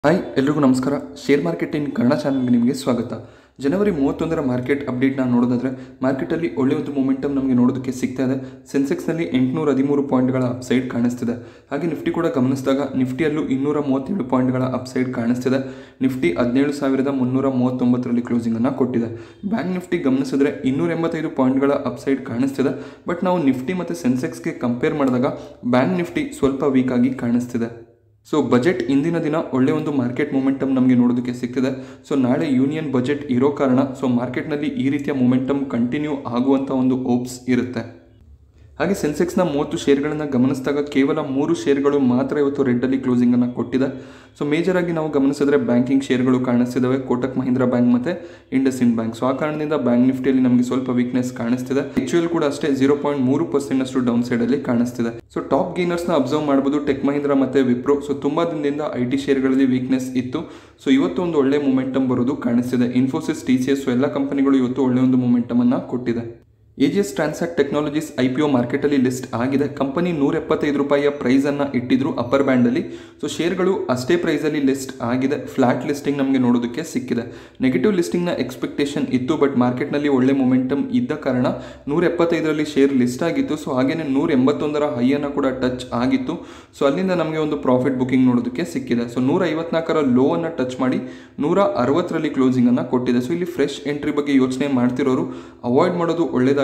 hi ಎಲ್ರಿಗೂ ನಮಸ್ಕಾರ share market in Kannada ಚಾನಲ್ಗೆ ನಿಮಗೆ ಸ್ವಾಗತ ಜನವರಿ ಮೂವತ್ತೊಂದರ ಮಾರ್ಕೆಟ್ ಅಪ್ಡೇಟ್ನ ನೋಡೋದಾದ್ರೆ ಮಾರ್ಕೆಟಲ್ಲಿ ಒಳ್ಳೆಯ ಒಂದು ಮೊಮೆಂಟಮ್ ನಮಗೆ ನೋಡೋದಕ್ಕೆ ಸಿಗ್ತಾ ಇದೆ ಸೆನ್ಸೆಕ್ಸ್ನಲ್ಲಿ ಎಂಟುನೂರ ಹದಿಮೂರು ಪಾಯಿಂಟ್ಗಳ ಅಪ್ಸೈಡ್ ಕಾಣಿಸ್ತಿದೆ ಹಾಗೆ ನಿಫ್ಟಿ ಕೂಡ ಗಮನಿಸಿದಾಗ ನಿಫ್ಟಿಯಲ್ಲೂ ಇನ್ನೂರ ಮೂವತ್ತೇಳು ಪಾಯಿಂಟ್ಗಳ ಅಪ್ಸೈಡ್ ಕಾಣಿಸ್ತಿದೆ ನಿಫ್ಟಿ ಹದಿನೇಳು ಸಾವಿರದ ಮುನ್ನೂರ ಮೂವತ್ತೊಂಬತ್ತರಲ್ಲಿ ಕ್ಲೋಸಿಂಗನ್ನು ಕೊಟ್ಟಿದೆ ಬ್ಯಾಂಕ್ ನಿಫ್ಟಿ ಗಮನಿಸಿದ್ರೆ ಇನ್ನೂರ ಎಂಬತ್ತೈದು ಪಾಯಿಂಟ್ಗಳ ಅಪ್ಸೈಡ್ ಕಾಣಿಸ್ತಿದೆ ಬಟ್ ನಾವು ನಿಫ್ಟಿ ಮತ್ತು ಸೆನ್ಸೆಕ್ಸ್ಗೆ ಕಂಪೇರ್ ಮಾಡಿದಾಗ ಬ್ಯಾಂಕ್ ನಿಫ್ಟಿ ಸ್ವಲ್ಪ ವೀಕ್ ಆಗಿ ಕಾಣಿಸ್ತಿದೆ ಸೊ ಬಜೆಟ್ ಇಂದಿನ ದಿನ ಒಳ್ಳೆಯ ಒಂದು ಮಾರ್ಕೆಟ್ ಮೊಮೆಂಟಮ್ ನಮಗೆ ನೋಡೋದಕ್ಕೆ ಸಿಗ್ತಿದೆ ಸೊ ನಾಳೆ ಯೂನಿಯನ್ ಬಜೆಟ್ ಇರೋ ಕಾರಣ ಸೊ ಮಾರ್ಕೆಟ್ನಲ್ಲಿ ಈ ರೀತಿಯ ಮೊಮೆಂಟಮ್ ಕಂಟಿನ್ಯೂ ಆಗುವಂಥ ಒಂದು ಓಪ್ಸ್ ಇರುತ್ತೆ ಹಾಗೆ ಸೆನ್ಸೆಕ್ಸ್ನ ಮೂವತ್ತು ಶೇರ್ಗಳನ್ನು ಗಮನಿಸಿದಾಗ ಕೇವಲ ಮೂರು ಶೇರ್ಗಳು ಮಾತ್ರ ಇವತ್ತು ರೆಡ್ಡಲ್ಲಿ ಕ್ಲೋಸಿಂಗನ್ನು ಕೊಟ್ಟಿದೆ ಸೊ ಮೇಜರ್ ಆಗಿ ನಾವು ಗಮನಿಸಿದ್ರೆ ಬ್ಯಾಂಕಿಂಗ್ ಶೇರ್ಗಳು ಕಾಣಿಸ್ತಿದ್ದಾವೆ ಕೋಟಕ್ ಮಹೀಂದ್ರಾ ಬ್ಯಾಂಕ್ ಮತ್ತು ಇಂಡಸ್ ಇಂಡ್ ಬ್ಯಾಂಕ್ ಸೊ ಆ ಕಾರಣದಿಂದ ಬ್ಯಾಂಕ್ ನಿಫ್ಟಿಯಲ್ಲಿ ನಮಗೆ ಸ್ವಲ್ಪ ವೀಕ್ನೆಸ್ ಕಾಣಿಸ್ತಿದೆ ಆಕ್ಚುಯಲ್ ಕೂಡ ಅಷ್ಟೇ ಜೀರೋ ಪಾಯಿಂಟ್ ಮೂರು ಪರ್ಸೆಂಟ್ ಅಷ್ಟು ಡೌನ್ ಸೈಡಲ್ಲಿ ಕಾಣಿಸ್ತಿದೆ ಸೊ ಟಾಪ್ ಗೇನರ್ಸ್ನ ಅಬ್ಸರ್ವ್ ಮಾಡ್ಬೋದು ಟೆಕ್ ಮಹೀಂದ್ರಾ ಮತ್ತು ವಿಪ್ರೋ ಸೊ ತುಂಬ ದಿನದಿಂದ ಐ ಟಿ ಶೇರ್ಗಳಲ್ಲಿ ವೀಕ್ನೆಸ್ ಇತ್ತು ಸೊ ಇವತ್ತು ಒಂದು ಒಳ್ಳೆ ಮೊಮೆಂಟಮ್ ಬರೋದು ಕಾಣಿಸ್ತಿದೆ ಇನ್ಫೋಸಿಸ್ ಟಿ ಸಿ ಎಸ್ ಎಲ್ಲ ಕಂಪನಿಗಳು ಇವತ್ತು ಒಳ್ಳೆ ಒಂದು ಮೊಮೆಂಟಮನ್ನು ಕೊಟ್ಟಿದೆ A G S transact technologies I P O ಮಾರ್ಕೆಟಲ್ಲಿ ಲಿಸ್ಟ್ ಆಗಿದೆ ಕಂಪನಿ ನೂರ ಎಪ್ಪತ್ತೈದು ರೂಪಾಯಿಯ ಪ್ರೈಸನ್ನು ಇಟ್ಟಿದ್ರು ಅಪ್ಪರ್ ಬ್ಯಾಂಡಲ್ಲಿ ಸೊ ಶೇರ್ಗಳು ಅಷ್ಟೇ ಪ್ರೈಸಲ್ಲಿ ಲಿಸ್ಟ್ ಆಗಿದೆ ಫ್ಲಾಟ್ ಲಿಸ್ಟಿಂಗ್ ನಮಗೆ ನೋಡೋದಕ್ಕೆ ಸಿಕ್ಕಿದೆ ನೆಗೆಟಿವ್ ಲಿಸ್ಟಿಂಗ್ನ ಎಕ್ಸ್ಪೆಕ್ಟೇಷನ್ ಇತ್ತು ಬಟ್ ಮಾರ್ಕೆಟ್ನಲ್ಲಿ ಒಳ್ಳೆ ಮೊಮೆಂಟಮ್ ಇದ್ದ ಕಾರಣ ನೂರ ಎಪ್ಪತ್ತೈದರಲ್ಲಿ ಶೇರ್ ಲಿಸ್ಟ್ ಆಗಿತ್ತು ಸೊ ಹಾಗೆಯೇ ನೂರ ಎಂಬತ್ತೊಂದರ ಹೈಯನ್ನು ಕೂಡ ಟಚ್ ಆಗಿತ್ತು ಸೊ ಅಲ್ಲಿಂದ ನಮಗೆ ಒಂದು ಪ್ರಾಫಿಟ್ ಬುಕಿಂಗ್ ನೋಡೋದಕ್ಕೆ ಸಿಕ್ಕಿದೆ ಸೊ ನೂರ ಐವತ್ನಾಲ್ಕರ ಲೋ ಅನ್ನು ಟಚ್ ಮಾಡಿ ನೂರ ಅರವತ್ತರಲ್ಲಿ ಕ್ಲೋಸಿಂಗನ್ನು ಕೊಟ್ಟಿದೆ ಸೊ ಇಲ್ಲಿ ಫ್ರೆಶ್ ಎಂಟ್ರಿ ಬಗ್ಗೆ ಯೋಚನೆ ಮಾಡ್ತಿರೋರು ಅವಾಯ್ಡ್ ಮಾಡೋದು ಒಳ್ಳೆಯದಾಗುತ್ತೆ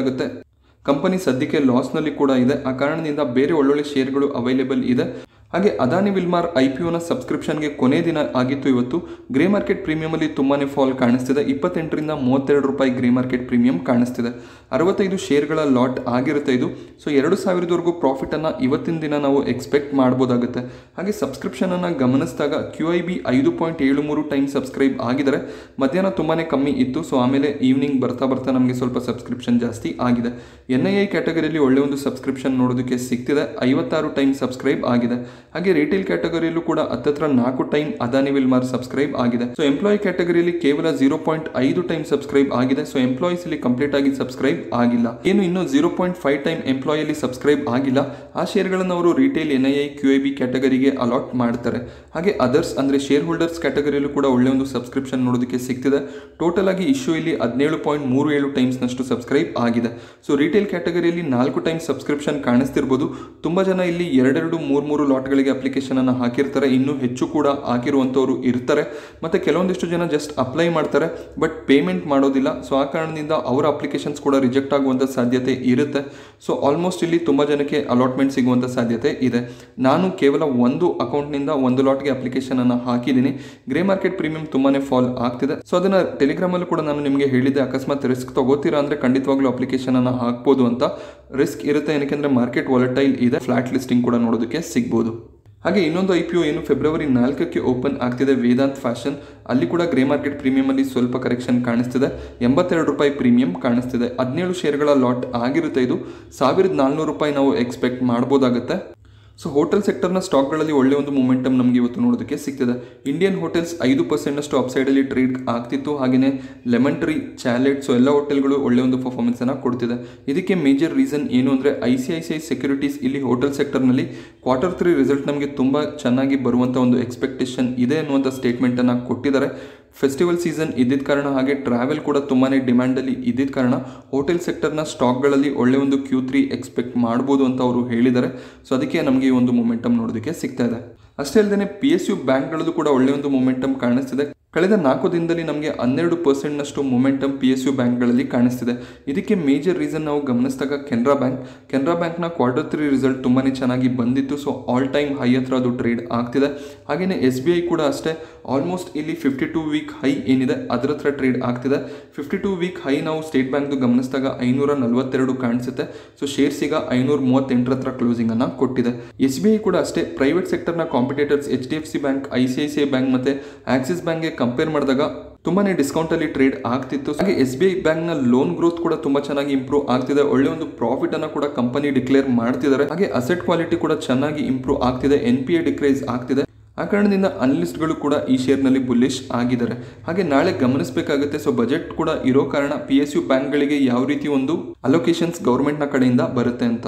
ಕಂಪನಿ ಸದ್ಯಕ್ಕೆ ಲಾಸ್ನಲ್ಲಿ ಕೂಡ ಇದೆ ಆ ಕಾರಣದಿಂದ ಬೇರೆ ಒಳ್ಳೊಳ್ಳೆ ಶೇರ್ಗಳು ಅವೈಲೇಬಲ್ ಇದೆ ಹಾಗೆ ಅದಾನಿ ವಿಲ್ಮಾರ್ ಐ ಪಿ ಒನ ಸಬ್ಸ್ಕ್ರಿಪ್ಷನ್ಗೆ ಕೊನೆ ದಿನ ಆಗಿತ್ತು ಇವತ್ತು ಗ್ರೇ ಮಾರ್ಕೆಟ್ ಪ್ರೀಮಿಯಮಲ್ಲಿ ತುಂಬಾ ಫಾಲ್ ಕಾಣಿಸ್ತಿದೆ ಇಪ್ಪತ್ತೆಂಟರಿಂದ ಮೂವತ್ತೆರಡು ರೂಪಾಯಿ ಗ್ರೇ ಮಾರ್ಕೆಟ್ ಪ್ರೀಮಿಯಂ ಕಾಣಿಸ್ತಿದೆ ಅರವತ್ತೈದು ಶೇರ್ಗಳ ಲಾಟ್ ಆಗಿರುತ್ತೆ ಇದು ಸೊ ಎರಡು ಸಾವಿರದವರೆಗೂ ಪ್ರಾಫಿಟನ್ನು ಇವತ್ತಿನ ದಿನ ನಾವು ಎಕ್ಸ್ಪೆಕ್ಟ್ ಮಾಡ್ಬೋದಾಗುತ್ತೆ ಹಾಗೆ ಸಬ್ಸ್ಕ್ರಿಪ್ಷನನ್ನು ಗಮನಿಸಿದಾಗ ಕ್ಯೂ ಐ ಬಿ ಐದು ಪಾಯಿಂಟ್ ಏಳು ಮೂರು ಟೈಮ್ ಸಬ್ಸ್ಕ್ರೈಬ್ ಆಗಿದ್ದಾರೆ ಮಧ್ಯಾಹ್ನ ತುಂಬಾ ಕಮ್ಮಿ ಇತ್ತು ಸೊ ಆಮೇಲೆ ಈವ್ನಿಂಗ್ ಬರ್ತಾ ಬರ್ತಾ ನಮಗೆ ಸ್ವಲ್ಪ ಸಬ್ಸ್ಕ್ರಿಪ್ಷನ್ ಜಾಸ್ತಿ ಆಗಿದೆ ಎನ್ ಐ ಐ ಕ್ಯಾಟಗರಿಯಲ್ಲಿ ಒಳ್ಳೆ ಒಂದು ಸಬ್ಸ್ಕ್ರಿಪ್ಷನ್ ನೋಡೋದಕ್ಕೆ ಸಿಗ್ತಿದೆ ಐವತ್ತಾರು ಟೈಮ್ ಸಬ್ಸ್ಕ್ರೈಬ್ ಆಗಿದೆ ಹಾಗೆ ರಿಟೇಲ್ ಕ್ಯಾಟಗರಿಯಲ್ಲೂ ಕೂಡ ಹತ್ತತ್ರ ನಾಲ್ಕು ಟೈಮ್ ಅದಾನಿ ವಿಲ್ಮಾರ್ ಸಬ್ಸ್ಕ್ರೈಬ್ ಆಗಿದೆ ಸೊ ಎಂಪ್ಲಾಯ್ ಕ್ಯಾಟಗರಿಯಲ್ಲಿ ಕೇವಲ ಜೀರೋ ಪಾಯಿಂಟ್ ಐದು ಟೈಮ್ ಸಬ್ಸ್ಕ್ರೈಬ್ ಆಗಿದೆ ಸೊ ಎಂಪ್ಲಾಯೀಸ್ ಇಲ್ಲಿ ಕಂಪ್ಲೀಟ್ ಆಗಿ ಸಬ್ಸ್ಕ್ರೈಬ್ ಆಗಿಲ್ಲ ಏನು ಇನ್ನು ಜೀರೋ ಪಾಯಿಂಟ್ ಫೈವ್ ಟೈಮ್ ಎಂಪ್ಲಾಯಲ್ಲಿ ಸಬ್ಸ್ಕ್ರೈಬ್ ಆಗಿಲ್ಲ ಆ ಶೇರ್ಗಳನ್ನು ಅವರು retail N I I Q I B ಕ್ಯಾಟಗರಿಗೆ ಅಲಾಟ್ ಮಾಡ್ತಾರೆ ಹಾಗೆ ಅದರ್ಸ್ ಅಂದರೆ ಶೇರ್ ಹೋಲ್ಡರ್ಸ್ ಕ್ಯಾಟಗರಿಯಲ್ಲೂ ಕೂಡ ಒಳ್ಳೆ ಒಂದು ಸಬ್ಸ್ಕ್ರಿಪ್ಷನ್ ನೋಡೋದಕ್ಕೆ ಸಿಗ್ತಿದೆ ಟೋಟಲ್ ಆಗಿ ಇಶ್ಯೂ ಇಲ್ಲಿ ಹದಿನೇಳು ಪಾಯಿಂಟ್ ಮೂರು ಏಳು ಟೈಮ್ಸ್ನಷ್ಟು ಸಬ್ಸ್ಕ್ರೈಬ್ ಆಗಿದೆ ಸೊ ರಿಟೇಲ್ ಕ್ಯಾಟಗರಿಯಲ್ಲಿ ನಾಲ್ಕು ಟೈಮ್ ಸಬ್ಸ್ಕ್ರಿಪ್ಷನ್ ಕಾಣಿಸ್ತಿರ್ಬೋದು ತುಂಬ ಜನ ಇಲ್ಲಿ ಎರಡೆರಡು ಮೂರು ಮೂರು ಲಾಟ್ಗಳಿಗೆ ಅಪ್ಲಿಕೇಶನ್ ಅನ್ನು ಹಾಕಿರ್ತಾರೆ ಇನ್ನೂ ಹೆಚ್ಚು ಕೂಡ ಹಾಕಿರುವಂಥವ್ರು ಇರ್ತಾರೆ ಮತ್ತು ಕೆಲವೊಂದಿಷ್ಟು ಜನ ಜಸ್ಟ್ ಅಪ್ಲೈ ಮಾಡ್ತಾರೆ ಬಟ್ ಪೇಮೆಂಟ್ ಮಾಡೋದಿಲ್ಲ ಸೊ ಆ ಕಾರಣದಿಂದ ಅವರ ಅಪ್ಲಿಕೇಶನ್ಸ್ ಕೂಡ ರಿಜೆಕ್ಟ್ ಆಗುವಂಥ ಸಾಧ್ಯತೆ ಇರುತ್ತೆ ಸೊ ಆಲ್ಮೋಸ್ಟ್ ಇಲ್ಲಿ ತುಂಬ ಜನಕ್ಕೆ ಅಲಾಟ್ಮೆಂಟ್ ಸಿಗುವಂಥ ಸಾಧ್ಯತೆ ಇದೆ ನಾನು ಕೇವಲ ಒಂದು ಅಕೌಂಟ್ನಿಂದ ಒಂದು ಲಾಟ್ಗೆ ಅಪ್ಲಿಕೇಶನ್ ಅನ್ನು ಹಾಕಿದ್ದೀನಿ ಗ್ರೇ ಮಾರ್ಕೆಟ್ ಪ್ರೀಮಿಯಂ ತುಂಬಾ ಫಾಲ್ ಆಗ್ತಿದೆ ಸೊ ಅದನ್ನು ಟೆಲಿಗ್ರಾಮಲ್ಲೂ ಕೂಡ ನಾನು ನಿಮಗೆ ಹೇಳಿದ್ದೆ ಅಕಸ್ಮಾತ್ ರಿಸ್ಕ್ ತಗೋತೀರಾ ಅಂದರೆ ಖಂಡಿತವಾಗ್ಲೂ ಅಪ್ಲಿಕೇಶನ್ ಅನ್ನು ಹಾಕ್ಬೋದು ಅಂತ ರಿಸ್ಕ್ ಇರುತ್ತೆ ಏನಕ್ಕೆ ಮಾರ್ಕೆಟ್ ವಾಲಟೈಲ್ ಇದೆ ಫ್ಲಾಟ್ ಲಿಸ್ಟಿಂಗ್ ಕೂಡ ನೋಡೋದಕ್ಕೆ ಸಿಗ್ಬೋದು ಹಾಗೆ ಇನ್ನೊಂದು ಐ ಪಿ ಒ ಏನು ಫೆಬ್ರವರಿ ನಾಲ್ಕಕ್ಕೆ ಓಪನ್ ಆಗ್ತಿದೆ ವೇದಾಂತ್ ಫ್ಯಾಷನ್ ಅಲ್ಲಿ ಕೂಡ ಗ್ರೇ ಮಾರ್ಕೆಟ್ ಪ್ರೀಮಿಯಮಲ್ಲಿ ಸ್ವಲ್ಪ ಕರೆಕ್ಷನ್ ಕಾಣಿಸ್ತಿದೆ ಎಂಬತ್ತೆರಡು ರೂಪಾಯಿ ಪ್ರೀಮಿಯಂ ಕಾಣಿಸ್ತಿದೆ ಹದಿನೇಳು ಶೇರ್ಗಳ ಲಾಟ್ ಆಗಿರುತ್ತೆ ಇದು ಸಾವಿರದ ನಾಲ್ನೂರು ರೂಪಾಯಿ ನಾವು ಎಕ್ಸ್ಪೆಕ್ಟ್ ಮಾಡ್ಬೋದಾಗುತ್ತೆ ಸೊ ಹೋಟೆಲ್ ಸೆಕ್ಟರ್ನ ಸ್ಟಾಕ್ಗಳಲ್ಲಿ ಒಳ್ಳೆ ಒಂದು ಮೊಮೆಂಟಮ್ ನಮಗೆ ಇವತ್ತು ನೋಡೋದಕ್ಕೆ ಸಿಗ್ತಿದೆ ಇಂಡಿಯನ್ ಹೋಟೆಲ್ಸ್ ಐದು ಪರ್ಸೆಂಟಷ್ಟು ಅಪ್ಸೈಡಲ್ಲಿ ಟ್ರೇಡ್ ಆಗ್ತಿತ್ತು ಹಾಗೆಯೇ ಲೆಮನ್ ಟ್ರೀ ಚಾಲೆಟ್ ಸೊ ಎಲ್ಲ ಹೋಟೆಲ್ಗಳು ಒಳ್ಳೆ ಒಂದು ಪರ್ಫಾರ್ಮೆನ್ಸನ್ನು ಕೊಡ್ತಿದೆ ಇದಕ್ಕೆ ಮೇಜರ್ ರೀಸನ್ ಏನು ಅಂದರೆ I C I C I securities ಇಲ್ಲಿ ಹೋಟೆಲ್ ಸೆಕ್ಟರ್ನಲ್ಲಿ ಕ್ವಾರ್ಟರ್ ತ್ರೀ ರಿಸಲ್ಟ್ ನಮಗೆ ತುಂಬ ಚೆನ್ನಾಗಿ ಬರುವಂಥ ಒಂದು ಎಕ್ಸ್ಪೆಕ್ಟೇಷನ್ ಇದೆ ಅನ್ನುವಂಥ ಸ್ಟೇಟ್ಮೆಂಟನ್ನು ಕೊಟ್ಟಿದ್ದಾರೆ ಫೆಸ್ಟಿವಲ್ ಸೀಸನ್ ಇದ್ದಿದ್ದ ಕಾರಣ ಹಾಗೆ ಟ್ರಾವೆಲ್ ಕೂಡ ತುಂಬಾ ಡಿಮ್ಯಾಂಡಲ್ಲಿ ಇದ್ದಿದ್ದ ಕಾರಣ ಹೋಟೆಲ್ ಸೆಕ್ಟರ್ನ ಸ್ಟಾಕ್ಗಳಲ್ಲಿ ಒಳ್ಳೆ ಒಂದು ಕ್ಯೂ ತ್ರೀ ಎಕ್ಸ್ಪೆಕ್ಟ್ ಮಾಡ್ಬೋದು ಅಂತ ಅವರು ಹೇಳಿದ್ದಾರೆ ಸೊ ಅದಕ್ಕೆ ನಮಗೆ ಈ ಒಂದು ಮೊಮೆಂಟಮ್ ನೋಡೋದಕ್ಕೆ ಸಿಗ್ತಾ ಇದೆ ಅಷ್ಟೇ ಅಲ್ಲದೆ ಪಿ ಎಸ್ ಯು ಬ್ಯಾಂಕ್ಗಳಲ್ಲೂ ಕೂಡ ಒಳ್ಳೆ ಒಂದು ಮೊಮೆಂಟಮ್ ಕಾಣಿಸ್ತಿದೆ ಕಳೆದ ನಾಲ್ಕು ದಿನದಲ್ಲಿ ನಮಗೆ ಹನ್ನೆರಡು ಪರ್ಸೆಂಟ್ನಷ್ಟು ಮೊಮೆಂಟಮ್ ಪಿ ಎಸ್ ಯು ಬ್ಯಾಂಕ್ಗಳಲ್ಲಿ ಕಾಣಿಸ್ತಿದೆ ಇದಕ್ಕೆ ಮೇಜರ್ ರೀಸನ್ ನಾವು ಗಮನಿಸಿದಾಗ ಕೆನರಾ ಬ್ಯಾಂಕ್ ಕೆನರಾ ಬ್ಯಾಂಕ್ನ ಕ್ವಾರ್ಟರ್ ತ್ರೀ ರಿಸಲ್ಟ್ ತುಂಬಾ ಚೆನ್ನಾಗಿ ಬಂದಿತ್ತು ಸೊ ಆಲ್ ಟೈಮ್ ಹೈ ಹತ್ರ ಅದು ಟ್ರೇಡ್ ಆಗ್ತಿದೆ ಹಾಗೆಯೇ ಎಸ್ ಬಿ ಐ ಕೂಡ ಅಷ್ಟೇ ಆಲ್ಮೋಸ್ಟ್ ಇಲ್ಲಿ ಫಿಫ್ಟಿ ಟೂ ವೀಕ್ ಹೈ ಏನಿದೆ ಅದರ ಹತ್ರ ಟ್ರೇಡ್ ಆಗ್ತಿದೆ ಫಿಫ್ಟಿ ಟೂ ವೀಕ್ ಹೈ ನಾವು ಸ್ಟೇಟ್ ಬ್ಯಾಂಕ್ದು ಗಮನಿಸಿದಾಗ ಐನೂರ ನಲವತ್ತೆರಡು ಕಾಣಿಸುತ್ತೆ ಸೊ ಶೇರ್ಸ್ ಈಗ ಐನೂರ ಮೂವತ್ತೆಂಟರ ಹತ್ರ ಕ್ಲೋಸಿಂಗ್ ಅನ್ನ ಕೊಟ್ಟಿದೆ ಎಸ್ ಬಿ ಐ ಕೂಡ ಅಷ್ಟೇ ಪ್ರೈವೇಟ್ ಸೆಕ್ಟರ್ನ competitors H D F C bank I C I C I bank ಮತ್ತು ಆಕ್ಸಿಸ್ ಬ್ಯಾಂಕ್ಗೆ ಕಂಪೇರ್ ಮಾಡಿದಾಗ ತುಂಬಾನೇ ಡಿಸ್ಕೌಂಟ್ ಅಲ್ಲಿ ಟ್ರೇಡ್ ಆಗ್ತಿತ್ತು ಹಾಗೆ ಎಸ್ ಬಿ ಐ ಬ್ಯಾಂಕ್ ನ ಲೋನ್ ಗ್ರೋತ್ ಕೂಡ ತುಂಬಾ ಚೆನ್ನಾಗಿ ಇಂಪ್ರೂವ್ ಆಗ್ತಿದೆ ಒಳ್ಳೆ ಒಂದು ಪ್ರಾಫಿಟ್ ಅನ್ನ ಕೂಡ ಕಂಪನಿ ಡಿಕ್ಲೇರ್ ಮಾಡ್ತಿದ್ದಾರೆ ಹಾಗೆ ಅಸೆಟ್ ಕ್ವಾಲಿಟಿ ಕೂಡ ಚೆನ್ನಾಗಿ ಇಂಪ್ರೂವ್ ಆಗ್ತಿದೆ ಎನ್ ಪಿ ಎ ಡಿಕ್ರೈಸ್ ಆಗ್ತಿದೆ ಆ ಕಾರಣದಿಂದ ಅನಲಿಸ್ಟ್ಗಳು ಕೂಡ ಈ ಶೇರ್ನಲ್ಲಿ ಬುಲ್ಲಿಶ್ ಆಗಿದ್ದಾರೆ ಹಾಗೆ ನಾಳೆ ಗಮನಿಸಬೇಕಾಗುತ್ತೆ ಸೊ ಬಜೆಟ್ ಕೂಡ ಇರೋ ಕಾರಣ ಪಿ ಎಸ್ ಯು ಬ್ಯಾಂಕ್ಗಳಿಗೆ ಯಾವ ರೀತಿ ಒಂದು ಅಲೋಕೇಶನ್ಸ್ ಗೌರ್ಮೆಂಟ್ನ ಕಡೆಯಿಂದ ಬರುತ್ತೆ ಅಂತ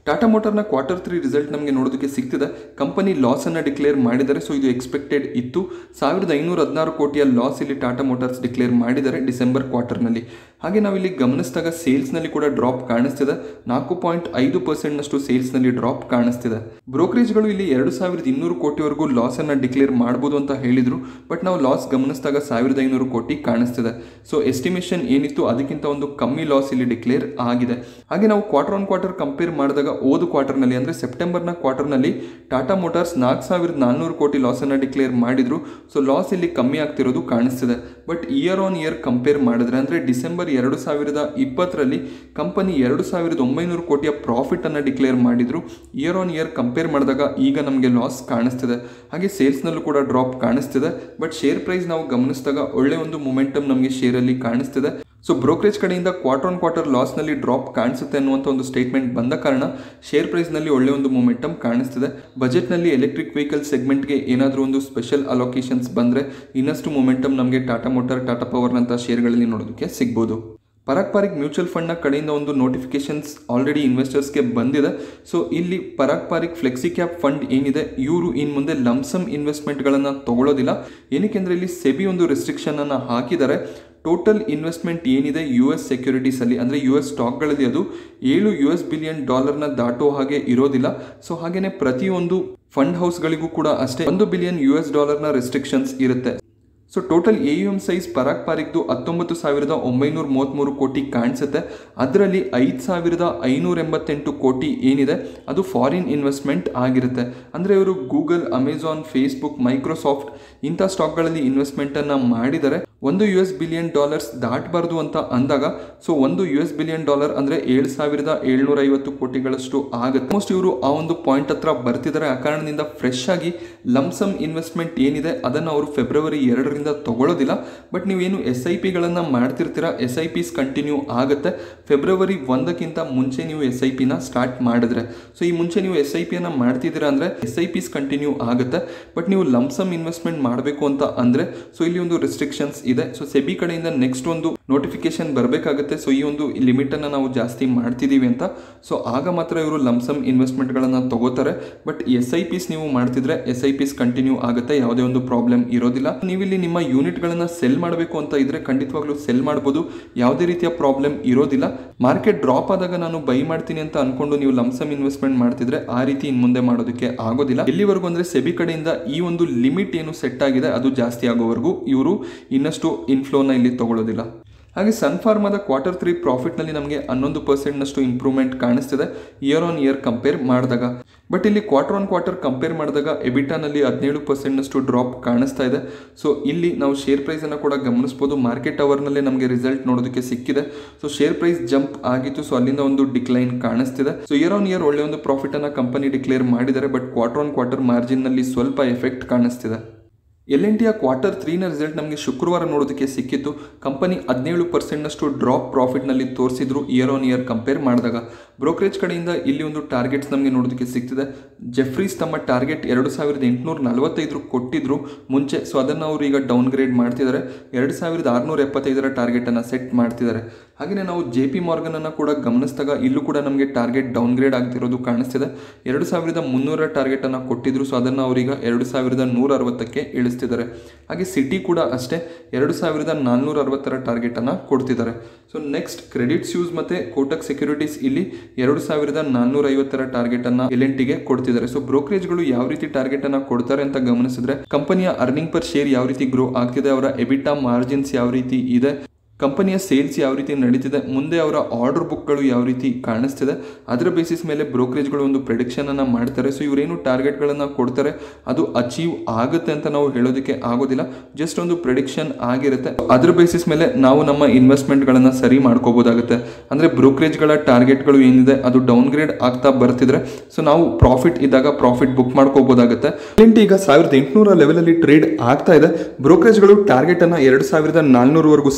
ಟಾಟಾ ಮೋಟಾರ್ನ ಕ್ವಾರ್ಟರ್ ತ್ರೀ ರಿಸಲ್ಟ್ ನಮಗೆ ನೋಡೋದಕ್ಕೆ ಸಿಗ್ತಿದೆ ಕಂಪನಿ ಲಾಸನ್ನು ಡಿಕ್ಲೇರ್ ಮಾಡಿದ್ದಾರೆ ಸೊ ಇದು ಎಕ್ಸ್ಪೆಕ್ಟೆಡ್ ಇತ್ತು ಸಾವಿರದ ಐನೂರ ಹದಿನಾರು ಕೋಟಿಯ ಲಾಸ್ ಇಲ್ಲಿ ಟಾಟಾ ಮೋಟಾರ್ಸ್ ಡಿಕ್ಲೇರ್ ಮಾಡಿದ್ದಾರೆ ಡಿಸೆಂಬರ್ ಕ್ವಾರ್ಟರ್ನಲ್ಲಿ ಹಾಗೆ ನಾವಿಲ್ಲಿ ಗಮನಿಸಿದಾಗ ಸೇಲ್ಸ್ನಲ್ಲಿ ಕೂಡ ಡ್ರಾಪ್ ಕಾಣಿಸ್ತಿದೆ ನಾಲ್ಕು ಪಾಯಿಂಟ್ ಐದು ಪರ್ಸೆಂಟ್ನಷ್ಟು ಸೇಲ್ಸ್ನಲ್ಲಿ ಡ್ರಾಪ್ ಕಾಣಿಸ್ತಿದೆ ಬ್ರೋಕರೇಜ್ಗಳು ಇಲ್ಲಿ ಎರಡು ಸಾವಿರದ ಇನ್ನೂರು ಕೋಟಿವರೆಗೂ ಲಾಸನ್ನು ಡಿಕ್ಲೇರ್ ಮಾಡ್ಬೋದು ಅಂತ ಹೇಳಿದರು ಬಟ್ ನಾವು ಲಾಸ್ ಗಮನಿಸಿದಾಗ ಸಾವಿರದ ಐನೂರು ಕೋಟಿ ಕಾಣಿಸ್ತಿದೆ ಸೊ ಎಸ್ಟಿಮೇಷನ್ ಏನಿತ್ತು ಅದಕ್ಕಿಂತ ಒಂದು ಕಮ್ಮಿ ಲಾಸ್ ಇಲ್ಲಿ ಡಿಕ್ಲೇರ್ ಆಗಿದೆ ಹಾಗೆ ನಾವು ಕ್ವಾರ್ಟರ್ ಆನ್ ಕ್ವಾರ್ಟರ್ ಕಂಪೇರ್ ಮಾಡಿದಾಗ ಓದು ಕ್ವಾರ್ಟರ್ನಲ್ಲಿ ಅಂದರೆ ಸೆಪ್ಟೆಂಬರ್ನ ಕ್ವಾರ್ಟರ್ನಲ್ಲಿ ಟಾಟಾ ಮೋಟಾರ್ಸ್ ನಾಲ್ಕು ಸಾವಿರದ ನಾನ್ನೂರು ಕೋಟಿ ಲಾಸನ್ನು ಡಿಕ್ಲೇರ್ ಮಾಡಿದ್ರು ಸೊ ಲಾಸ್ ಇಲ್ಲಿ ಕಮ್ಮಿ ಆಗ್ತಿರೋದು ಕಾಣಿಸ್ತಿದೆ but year on year compare ಮಾಡಿದ್ರೆ ಅಂದರೆ ಡಿಸೆಂಬರ್ ಎರಡು ಸಾವಿರದ ಇಪ್ಪತ್ತರಲ್ಲಿ ಕಂಪನಿ ಎರಡು ಸಾವಿರದ ಒಂಬೈನೂರು ಕೋಟಿಯ ಪ್ರಾಫಿಟನ್ನು ಡಿಕ್ಲೇರ್ ಮಾಡಿದ್ರು ಇಯರ್ ಆನ್ ಇಯರ್ ಕಂಪೇರ್ ಮಾಡಿದಾಗ ಈಗ ನಮಗೆ ಲಾಸ್ ಕಾಣಿಸ್ತಿದೆ ಹಾಗೆ ಸೇಲ್ಸ್ನಲ್ಲೂ ಕೂಡ ಡ್ರಾಪ್ ಕಾಣಿಸ್ತಿದೆ ಬಟ್ ಶೇರ್ ಪ್ರೈಸ್ ನಾವು ಗಮನಿಸಿದಾಗ ಒಳ್ಳೆ ಒಂದು ಮೊಮೆಂಟಮ್ ನಮಗೆ ಶೇರಲ್ಲಿ ಕಾಣಿಸ್ತಿದೆ ಸೊ ಬ್ರೋಕರೇಜ್ ಕಡೆಯಿಂದ ಕ್ವಾರ್ಟರ್ ಆನ್ ಕ್ವಾರ್ಟರ್ ಲಾಸ್ನಲ್ಲಿ ಡ್ರಾಪ್ ಕಾಣಿಸುತ್ತೆ ಅನ್ನುವಂಥ ಒಂದು ಸ್ಟೇಟ್ಮೆಂಟ್ ಬಂದ ಕಾರಣ ಶೇರ್ ಪ್ರೈಸ್ನಲ್ಲಿ ಒಳ್ಳೆ ಒಂದು ಮೊಮೆಂಟಮ್ ಕಾಣಿಸ್ತಿದೆ ಬಜೆಟ್ನಲ್ಲಿ ಎಲೆಕ್ಟ್ರಿಕ್ ವೆಹಿಕಲ್ ಸೆಗ್ಮೆಂಟ್ಗೆ ಏನಾದರೂ ಒಂದು ಸ್ಪೆಷಲ್ ಅಲೋಕೇಶನ್ಸ್ ಬಂದರೆ ಇನ್ನಷ್ಟು ಮೊಮೆಂಟಮ್ ನಮಗೆ ಟಾಟಾ ಮೋಟಾರ್ ಟಾಟಾ ಪವರ್ನಂಥ ಶೇರ್ಗಳಲ್ಲಿ ನೋಡೋದಕ್ಕೆ ಸಿಗ್ಬೋದು ಪರಾಕ್ ಪಾರಿಕ್ ಮ್ಯೂಚುವಲ್ ಫಂಡ್ನ ಕಡೆಯಿಂದ ಒಂದು ನೋಟಿಫಿಕೇಶನ್ಸ್ ಆಲ್ರೆಡಿ ಇನ್ವೆಸ್ಟರ್ಸ್ಗೆ ಬಂದಿದೆ ಸೊ ಇಲ್ಲಿ Parag Parikh flexi cap fund ಏನಿದೆ ಇವರು ಇನ್ನು ಮುಂದೆ ಲಮ್ಸಮ್ ಇನ್ವೆಸ್ಟ್ಮೆಂಟ್ಗಳನ್ನು ತಗೊಳ್ಳೋದಿಲ್ಲ ಏನಕ್ಕೆಂದರೆ ಇಲ್ಲಿ ಸೆಬಿ ಒಂದು ರೆಸ್ಟ್ರಿಕ್ಷನನ್ನು ಹಾಕಿದ್ದಾರೆ ಟೋಟಲ್ ಇನ್ವೆಸ್ಟ್ಮೆಂಟ್ ಏನಿದೆ ಯು ಎಸ್ ಸೆಕ್ಯೂರಿಟೀಸಲ್ಲಿ ಅಂದರೆ ಯು ಎಸ್ ಸ್ಟಾಕ್ಗಳಲ್ಲಿ ಅದು ಏಳು ಯು ಎಸ್ ಬಿಲಿಯನ್ ಡಾಲರ್ನ ದಾಟೋ ಹಾಗೆ ಇರೋದಿಲ್ಲ ಸೊ ಹಾಗೆಯೇ ಪ್ರತಿಯೊಂದು ಫಂಡ್ ಹೌಸ್ಗಳಿಗೂ ಕೂಡ ಅಷ್ಟೇ ಒಂದು ಬಿಲಿಯನ್ ಯು ಎಸ್ ಡಾಲರ್ನ ರೆಸ್ಟ್ರಿಕ್ಷನ್ಸ್ ಇರುತ್ತೆ so total A U M size Parag ಪಾರಿಕ್ದು ಹತ್ತೊಂಬತ್ತು ಸಾವಿರದ ಒಂಬೈನೂರ ಮೂವತ್ತ್ಮೂರು ಕೋಟಿ ಕಾಣಿಸುತ್ತೆ ಅದರಲ್ಲಿ ಐದು ಸಾವಿರದ ಐನೂರ ಎಂಬತ್ತೆಂಟು ಕೋಟಿ ಏನಿದೆ ಅದು ಫಾರಿನ್ ಇನ್ವೆಸ್ಟ್ಮೆಂಟ್ ಆಗಿರುತ್ತೆ ಅಂದರೆ ಇವರು ಗೂಗಲ್ ಅಮೆಝಾನ್ ಫೇಸ್ಬುಕ್ ಮೈಕ್ರೋಸಾಫ್ಟ್ ಇಂಥ ಸ್ಟಾಕ್ಗಳಲ್ಲಿ ಇನ್ವೆಸ್ಟ್ಮೆಂಟನ್ನು ಮಾಡಿದರೆ ಒಂದು ಯು ಎಸ್ ಬಿಲಿಯನ್ ಡಾಲರ್ಸ್ ದಾಟಬಾರ್ದು ಅಂತ ಅಂದಾಗ ಸೊ ಒಂದು ಯು ಎಸ್ ಬಿಲಿಯನ್ ಡಾಲರ್ ಅಂದರೆ ಏಳು ಸಾವಿರದ ಏಳ್ನೂರ ಐವತ್ತು ಕೋಟಿಗಳಷ್ಟು ಆಗುತ್ತೆ ಮೋಸ್ಟ್ ಇವರು ಆ ಒಂದು ಪಾಯಿಂಟ್ ಹತ್ರ ಬರ್ತಿದ್ದಾರೆ ಆ ಕಾರಣದಿಂದ ಫ್ರೆಶ್ ಆಗಿ ಲಮ್ಸಮ್ ಇನ್ವೆಸ್ಟ್ಮೆಂಟ್ ಏನಿದೆ ಅದನ್ನು ಅವರು ಫೆಬ್ರವರಿ ಎರಡರಿಂದ ತಗೊಳ್ಳೋದಿಲ್ಲ ಬಟ್ ನೀವೇನು ಎಸ್ ಐ ಪಿಗಳನ್ನು ಮಾಡ್ತಿರ್ತೀರಾ ಎಸ್ ಐ ಪಿಸ್ ಕಂಟಿನ್ಯೂ ಆಗುತ್ತೆ ಫೆಬ್ರವರಿ ಒಂದಕ್ಕಿಂತ ಮುಂಚೆ ನೀವು ಎಸ್ ಐ ಪಿನ ಸ್ಟಾರ್ಟ್ ಮಾಡಿದ್ರೆ ಸೊ ಈ ಮುಂಚೆ ನೀವು ಎಸ್ ಐ ಪಿಯನ್ನು ಮಾಡ್ತಿದ್ದೀರಾ ಅಂದರೆ ಎಸ್ ಐ ಪಿಸ್ ಕಂಟಿನ್ಯೂ ಆಗುತ್ತೆ ಬಟ್ ನೀವು ಲಮ್ಸಮ್ ಇನ್ವೆಸ್ಟ್ಮೆಂಟ್ ಮಾಡಬೇಕು ಅಂತ ಅಂದರೆ ಸೊ ಇಲ್ಲಿ ಒಂದು ರೆಸ್ಟ್ರಿಕ್ಷನ್ಸ್ ಇದೆ ಸೊ ಸೆಬಿ ಕಡೆಯಿಂದ ನೆಕ್ಸ್ಟ್ ಒಂದು ನೋಟಿಫಿಕೇಶನ್ ಬರಬೇಕಾಗುತ್ತೆ ಸೊ ಈ ಒಂದು ಲಿಮಿಟನ್ನು ನಾವು ಜಾಸ್ತಿ ಮಾಡ್ತಿದ್ದೀವಿ ಅಂತ ಸೊ ಆಗ ಮಾತ್ರ ಇವರು ಲಮ್ಸಮ್ ಇನ್ವೆಸ್ಟ್ಮೆಂಟ್ಗಳನ್ನು ತಗೋತಾರೆ ಬಟ್ ಎಸ್ ಐ ಪಿಸ್ ನೀವು ಮಾಡ್ತಿದ್ರೆ ಎಸ್ ಐ ಪಿಸ್ ಕಂಟಿನ್ಯೂ ಆಗುತ್ತೆ ಯಾವುದೇ ಒಂದು ಪ್ರಾಬ್ಲಮ್ ಇರೋದಿಲ್ಲ ನೀವಿಲ್ಲಿ ನಿಮ್ಮ ಯೂನಿಟ್ಗಳನ್ನು ಸೆಲ್ ಮಾಡಬೇಕು ಅಂತ ಇದ್ರೆ ಖಂಡಿತವಾಗ್ಲೂ ಸೆಲ್ ಮಾಡ್ಬೋದು ಯಾವುದೇ ರೀತಿಯ ಪ್ರಾಬ್ಲಮ್ ಇರೋದಿಲ್ಲ ಮಾರ್ಕೆಟ್ ಡ್ರಾಪ್ ಆದಾಗ ನಾನು ಬೈ ಮಾಡ್ತೀನಿ ಅಂತ ಅನ್ಕೊಂಡು ನೀವು ಲಮ್ಸಮ್ ಇನ್ವೆಸ್ಟ್ಮೆಂಟ್ ಮಾಡ್ತಿದ್ರೆ ಆ ರೀತಿ ಇನ್ ಮುಂದೆ ಮಾಡೋದಕ್ಕೆ ಆಗೋದಿಲ್ಲ ಎಲ್ಲಿವರೆಗೂ ಅಂದ್ರೆ ಸೆಬಿ ಕಡೆಯಿಂದ ಈ ಒಂದು ಲಿಮಿಟ್ ಏನು ಸೆಟ್ ಆಗಿದೆ ಅದು ಜಾಸ್ತಿ ಆಗೋವರೆಗೂ ಇವರು ಇನ್ನಷ್ಟು ಇನ್ಫ್ಲೋನ ಇಲ್ಲಿ ತಗೊಳ್ಳೋದಿಲ್ಲ ಹಾಗೆ ಸನ್ಫಾರ್ಮಾದ ಕ್ವಾರ್ಟರ್ ತ್ರೀ ಪ್ರಾಫಿಟ್ನಲ್ಲಿ ನಮಗೆ ಹನ್ನೊಂದು ಪರ್ಸೆಂಟ್ನಷ್ಟು ಇಂಪ್ರೂವ್ಮೆಂಟ್ ಕಾಣಿಸ್ತಿದೆ ಇಯರ್ ಆನ್ ಇಯರ್ ಕಂಪೇರ್ ಮಾಡಿದಾಗ ಬಟ್ ಇಲ್ಲಿ ಕ್ವಾರ್ಟರ್ ಆನ್ ಕ್ವಾರ್ಟರ್ ಕಂಪೇರ್ ಮಾಡಿದಾಗ ಎಬಿಟಾನಲ್ಲಿ ಹದಿನೇಳು ಪರ್ಸೆಂಟ್ನಷ್ಟು ಡ್ರಾಪ್ ಕಾಣಿಸ್ತಾ ಇದೆ ಸೊ ಇಲ್ಲಿ ನಾವು ಶೇರ್ ಪ್ರೈಸನ್ನು ಕೂಡ ಗಮನಿಸ್ಬೋದು ಮಾರ್ಕೆಟ್ ಅವರ್ನಲ್ಲೇ ನಮಗೆ ರಿಸಲ್ಟ್ ನೋಡೋದಕ್ಕೆ ಸಿಕ್ಕಿದೆ ಸೊ ಶೇರ್ ಪ್ರೈಸ್ ಜಂಪ್ ಆಗಿತ್ತು ಸೊ ಅಲ್ಲಿಂದ ಒಂದು ಡಿಕ್ಲೈನ್ ಕಾಣಿಸ್ತಿದೆ ಸೊ ಇಯರ್ ಆನ್ ಇಯರ್ ಒಳ್ಳೆ ಒಂದು ಪ್ರಾಫಿಟನ್ನು ಕಂಪನಿ ಡಿಕ್ಲೇರ್ ಮಾಡಿದ್ದಾರೆ ಬಟ್ ಕ್ವಾರ್ಟರ್ ಆನ್ ಕ್ವಾರ್ಟರ್ ಮಾರ್ಜಿನ್ನಲ್ಲಿ ಸ್ವಲ್ಪ ಎಫೆಕ್ಟ್ ಕಾಣಿಸ್ತಿದೆ ಎಲ್ ಎನ್ ಟಿಯ ಕ್ವಾರ್ಟರ್ ತ್ರೀನ ರಿಸಲ್ಟ್ ನಮಗೆ ಶುಕ್ರವಾರ ನೋಡೋದಕ್ಕೆ ಸಿಕ್ಕಿತ್ತು ಕಂಪನಿ ಹದಿನೇಳು ಪರ್ಸೆಂಟ್ನಷ್ಟು ಡ್ರಾಪ್ ಪ್ರಾಫಿಟ್ನಲ್ಲಿ ತೋರಿಸಿದ್ರು ಇಯರ್ ಆನ್ ಇಯರ್ ಕಂಪೇರ್ ಮಾಡಿದಾಗ ಬ್ರೋಕರೇಜ್ ಕಡೆಯಿಂದ ಇಲ್ಲಿ ಒಂದು ಟಾರ್ಗೆಟ್ಸ್ ನಮಗೆ ನೋಡೋದಕ್ಕೆ ಸಿಗ್ತಿದೆ ಜೆಫ್ರೀಸ್ ತಮ್ಮ ಟಾರ್ಗೆಟ್ ಎರಡು ಸಾವಿರದ ಎಂಟುನೂರ ನಲವತ್ತೈದು ಕೊಟ್ಟಿದ್ರು ಮುಂಚೆ ಸೊ ಅದನ್ನು ಅವರು ಈಗ ಡೌನ್ ಗ್ರೇಡ್ ಮಾಡ್ತಿದ್ದಾರೆ ಎರಡು ಸಾವಿರದ ಆರುನೂರ ಎಪ್ಪತ್ತೈದರ ಟಾರ್ಗೆಟನ್ನು ಸೆಟ್ ಮಾಡ್ತಿದ್ದಾರೆ ಹಾಗೆಯೇ ನಾವು ಜೆ ಪಿ ಮಾರ್ಗನನ್ನು ಕೂಡ ಗಮನಿಸಿದಾಗ ಇಲ್ಲೂ ಕೂಡ ನಮಗೆ ಟಾರ್ಗೆಟ್ ಡೌನ್ ಗ್ರೇಡ್ ಆಗ್ತಿರೋದು ಕಾಣಿಸ್ತಿದೆ ಎರಡು ಸಾವಿರದ ಮುನ್ನೂರ ಟಾರ್ಗೆಟನ್ನು ಕೊಟ್ಟಿದ್ರು ಸೊ ಅದನ್ನು ಅವರೀಗ ಎರಡು ಸಾವಿರದ ನೂರ ಅರವತ್ತಕ್ಕೆ ಇಳಿಸ್ತಿದ್ದಾರೆ ಹಾಗೆ ಸಿಟಿ ಕೂಡ ಅಷ್ಟೇ ಎರಡು ಸಾವಿರದ ನಾನ್ನೂರ ಅರವತ್ತರ ಟಾರ್ಗೆಟನ್ನು ಕೊಡ್ತಿದ್ದಾರೆ ಸೊ ನೆಕ್ಸ್ಟ್ ಕ್ರೆಡಿಟ್ಸ್ ಯೂಸ್ ಮತ್ತು ಕೋಟಕ್ ಸೆಕ್ಯೂರಿಟೀಸ್ ಇಲ್ಲಿ ಎರಡು ಸಾವಿರದ ನಾನ್ನೂರ ಐವತ್ತರ ಟಾರ್ಗೆಟನ್ನು ಎಲ್ ಎನ್ ಟಿಗೆ ಕೊಡ್ತಿದ್ದಾರೆ ಸೊ ಬ್ರೋಕರೇಜ್ಗಳು ಯಾವ ರೀತಿ ಟಾರ್ಗೆಟನ್ನು ಕೊಡ್ತಾರೆ ಅಂತ ಗಮನಿಸಿದ್ರೆ ಕಂಪನಿಯ ಅರ್ನಿಂಗ್ ಪರ್ ಶೇರ್ ಯಾವ ರೀತಿ ಗ್ರೋ ಆಗ್ತಿದೆ ಅವರ ಎಬಿಟಾ ಮಾರ್ಜಿನ್ಸ್ ಯಾವ ರೀತಿ ಇದೆ ಕಂಪನಿಯ ಸೇಲ್ಸ್ ಯಾವ ರೀತಿ ನಡೀತಿದೆ ಮುಂದೆ ಅವರ ಆರ್ಡರ್ ಬುಕ್ಗಳು ಯಾವ ರೀತಿ ಕಾಣಿಸ್ತಿದೆ ಅದರ ಬೇಸಿಸ್ ಮೇಲೆ ಬ್ರೋಕರೇಜ್ಗಳು ಒಂದು ಪ್ರೆಡಿಕ್ಷನ್ ಅನ್ನ ಮಾಡ್ತಾರೆ ಸೊ ಇವರೇನು ಟಾರ್ಗೆಟ್ಗಳನ್ನು ಕೊಡ್ತಾರೆ ಅದು ಅಚೀವ್ ಆಗುತ್ತೆ ಅಂತ ನಾವು ಹೇಳೋದಕ್ಕೆ ಆಗೋದಿಲ್ಲ ಜಸ್ಟ್ ಒಂದು ಪ್ರೆಡಿಕ್ಷನ್ ಆಗಿರುತ್ತೆ ಅದರ ಬೇಸಿಸ್ ಮೇಲೆ ನಾವು ನಮ್ಮ ಇನ್ವೆಸ್ಟ್ಮೆಂಟ್ಗಳನ್ನು ಸರಿ ಮಾಡ್ಕೋಬೋದಾಗುತ್ತೆ ಅಂದರೆ ಬ್ರೋಕರೇಜ್ಗಳ ಟಾರ್ಗೆಟ್ಗಳು ಏನಿದೆ ಅದು ಡೌನ್ ಗ್ರೇಡ್ ಆಗ್ತಾ ಬರ್ತಿದ್ರೆ ಸೊ ನಾವು ಪ್ರಾಫಿಟ್ ಇದ್ದಾಗ ಪ್ರಾಫಿಟ್ ಬುಕ್ ಮಾಡ್ಕೋಬೋದಾಗುತ್ತೆ ಎಲ್ ಈಗ ಸಾವಿರದ ಎಂಟುನೂರ ಲೆವೆಲಲ್ಲಿ ಟ್ರೇಡ್ ಆಗ್ತಾ ಇದೆ ಬ್ರೋಕರೇಜ್ಗಳು ಟಾರ್ಗೆಟ್ ಅನ್ನ ಎರಡು ಸಾವಿರದ ನಾಲ್ನೂರವರೆಗೂ ಸೆಟ್ ಮಾಡಿ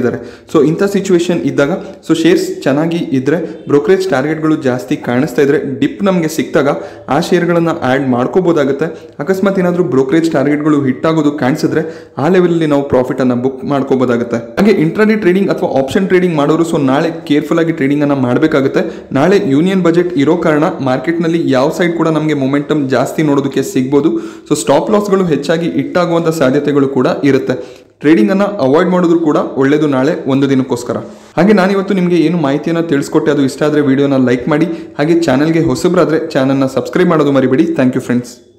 ಮಾಡಿದ್ದಾರೆ ಸೊ ಇಂಥ ಸಿಚುವೇಶನ್ ಇದ್ದಾಗ ಸೊ ಶೇರ್ಸ್ ಚೆನ್ನಾಗಿ ಇದ್ದರೆ ಬ್ರೋಕರೇಜ್ ಟಾರ್ಗೆಟ್ಗಳು ಜಾಸ್ತಿ ಕಾಣಿಸ್ತಾ ಇದ್ರೆ ಡಿಪ್ ನಮಗೆ ಸಿಕ್ಕಿದಾಗ ಆ ಶೇರ್ಗಳನ್ನು ಆ್ಯಡ್ ಮಾಡ್ಕೋಬೋದಾಗುತ್ತೆ ಅಕಸ್ಮಾತ್ ಏನಾದರೂ ಬ್ರೋಕರೇಜ್ ಟಾರ್ಗೆಟ್ಗಳು ಹಿಟ್ ಆಗೋದು ಕಾಣಿಸಿದ್ರೆ ಆ ಲೆವೆಲಲ್ಲಿ ನಾವು ಪ್ರಾಫಿಟನ್ನು ಬುಕ್ ಮಾಡ್ಕೋಬೋದಾಗುತ್ತೆ ಹಾಗೆ ಇಂಟ್ರಾಡೇ ಟ್ರೇಡಿಂಗ್ ಅಥವಾ ಆಪ್ಷನ್ ಟ್ರೇಡಿಂಗ್ ಮಾಡೋರು ಸೊ ನಾಳೆ ಕೇರ್ಫುಲ್ ಆಗಿ ಟ್ರೇಡಿಂಗ್ ಅನ್ನ ಮಾಡಬೇಕಾಗುತ್ತೆ ನಾಳೆ ಯೂನಿಯನ್ ಬಜೆಟ್ ಇರೋ ಕಾರಣ ಮಾರ್ಕೆಟ್ನಲ್ಲಿ ಯಾವ ಸೈಡ್ ಕೂಡ ನಮಗೆ ಮೊಮೆಂಟಮ್ ಜಾಸ್ತಿ ನೋಡೋದಕ್ಕೆ ಸಿಗ್ಬೋದು ಸೊ ಸ್ಟಾಪ್ ಲಾಸ್ಗಳು ಹೆಚ್ಚಾಗಿ ಇಟ್ಟಾಗುವಂಥ ಸಾಧ್ಯತೆಗಳು ಕೂಡ ಇರುತ್ತೆ ಟ್ರೇಡಿಂಗ್ ಅನ್ನ ಅವಾಯ್ಡ್ ಮಾಡೋದು ಕೂಡ ಒಳ್ಳೆಯದು ನಾಳೆ ಒಂದು ದಿನಕ್ಕೋಸ್ಕರ ಹಾಗೆ ನಾನಿವತ್ತು ನಿಮಗೆ ಏನು ಮಾಹಿತಿಯನ್ನು ತಿಳಿಸ್ಕೊಟ್ಟೆ ಅದು ಇಷ್ಟ ಆದರೆ ವಿಡಿಯೋನ ಲೈಕ್ ಮಾಡಿ ಹಾಗೆ ಚಾನಲ್ಗೆ ಹೊಸಬ್ರಾದರೆ ಚಾನಲ್ನ ಸಬ್ಸ್ಕ್ರೈಬ್ ಮಾಡೋದು ಮರಿಬೇಡಿ ಥ್ಯಾಂಕ್ ಯು ಫ್ರೆಂಡ್ಸ್